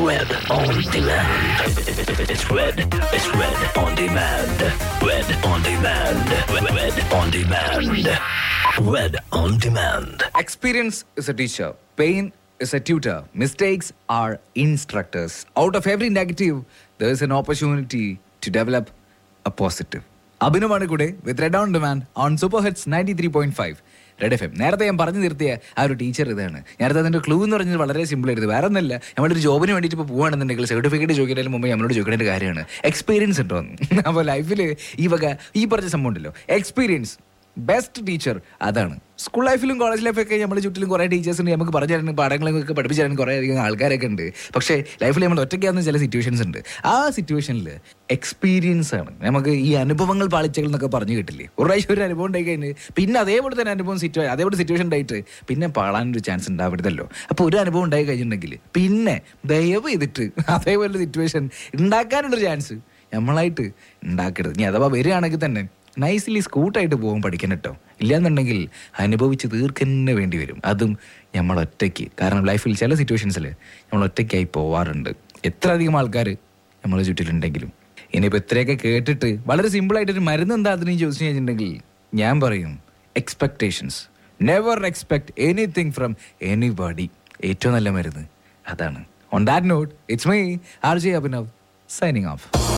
Red on demand. It's red. It's red on demand. Red on demand. Red, red on demand. Red on demand. Experience is a teacher. Pain is a tutor. Mistakes are instructors. Out of every negative, there is an opportunity to develop a positive. അഭിനവാണ് കൂടെ with red on demand on super hits ninety three point five red F M നേരത്തെ ഞാൻ പറഞ്ഞു നിർത്തിയ ആ ഒരു teacher ഇതാണ് നേരത്തെ അതിൻ്റെ ക്ലൂ എന്ന് പറഞ്ഞത് വളരെ സിമ്പിൾ ആയിരുന്നു വേറെ ഒന്നല്ല നമ്മളൊരു ജോബിന് വേണ്ടിയിട്ട് ഇപ്പോൾ പോകുകയാണെന്നുണ്ടെങ്കിൽ സർട്ടിഫിക്കറ്റ് ചോദിക്കുന്നതിന് മുമ്പ് നമ്മളോട് ചോദിക്കേണ്ട ഒരു കാര്യമാണ് എക്സ്പീരിയൻസ് ഉണ്ടോ എന്ന് അപ്പോൾ ലൈഫിൽ ഈ വക ഈ പറഞ്ഞ സംഭവം ഉണ്ടല്ലോ എക്സ്പീരിയൻസ് ബെസ്റ്റ് ടീച്ചർ അതാണ് സ്കൂൾ ലൈഫിലും കോളേജ് ലൈഫൊക്കെ നമ്മുടെ ചുറ്റിലും കുറേ ടീച്ചേഴ്സ് ഉണ്ട് നമുക്ക് പറഞ്ഞു തരാനും പാഠങ്ങളൊക്കെ പഠിപ്പിച്ചു തരാനും കുറേ അധികം ആൾക്കാരൊക്കെ ഉണ്ട് പക്ഷേ ലൈഫിൽ നമ്മൾ ഒറ്റയ്ക്കാവുന്ന ചില സിറ്റുവേഷൻസ് ഉണ്ട് ആ സിറ്റുവേഷനിൽ എക്സ്പീരിയൻസ് ആണ് നമുക്ക് ഈ അനുഭവങ്ങൾ പാളിച്ചകൾ എന്നൊക്കെ പറഞ്ഞു കിട്ടില്ലേ ഒരു പ്രാവശ്യം ഒരു അനുഭവം ഉണ്ടായി കഴിഞ്ഞ് പിന്നെ അതേപോലെ തന്നെ അനുഭവം സിറ്റുവേഷൻ അതേപോലെ സിറ്റുവേഷൻ ഉണ്ടായിട്ട് പിന്നെ പാളാനൊരു ചാൻസ് ഉണ്ടാവരുതല്ലോ അപ്പോൾ ഒരു അനുഭവം ഉണ്ടായി കഴിഞ്ഞിട്ടുണ്ടെങ്കിൽ പിന്നെ ദയവ് ചെയ്തിട്ട് അതേപോലെ സിറ്റുവേഷൻ ഉണ്ടാക്കാനുള്ളൊരു ചാൻസ് നമ്മളായിട്ട് ഉണ്ടാക്കരുത് ഇനി അഥവാ വരികയാണെങ്കിൽ തന്നെ നൈസ്ലി സ്കൂട്ടായിട്ട് പോകും പഠിക്കാൻ കേട്ടോ ഇല്ലാന്നുണ്ടെങ്കിൽ അനുഭവിച്ച് തീർക്കന്നെ വേണ്ടി വരും അതും നമ്മൾ ഒറ്റയ്ക്ക് കാരണം ലൈഫിൽ ചില സിറ്റുവേഷൻസിൽ നമ്മൾ ഒറ്റയ്ക്കായി പോവാറുണ്ട് എത്ര അധികം ആൾക്കാർ നമ്മളെ ചുറ്റിലുണ്ടെങ്കിലും ഇനിയിപ്പോൾ ഇത്രയൊക്കെ കേട്ടിട്ട് വളരെ സിമ്പിളായിട്ടൊരു മരുന്ന് എന്താ അതിന് ചോദിച്ചു കഴിഞ്ഞിട്ടുണ്ടെങ്കിൽ ഞാൻ പറയും expectations never expect anything from anybody ഏറ്റവും നല്ല മരുന്ന് അതാണ് on that note it's me R J Abhinav signing of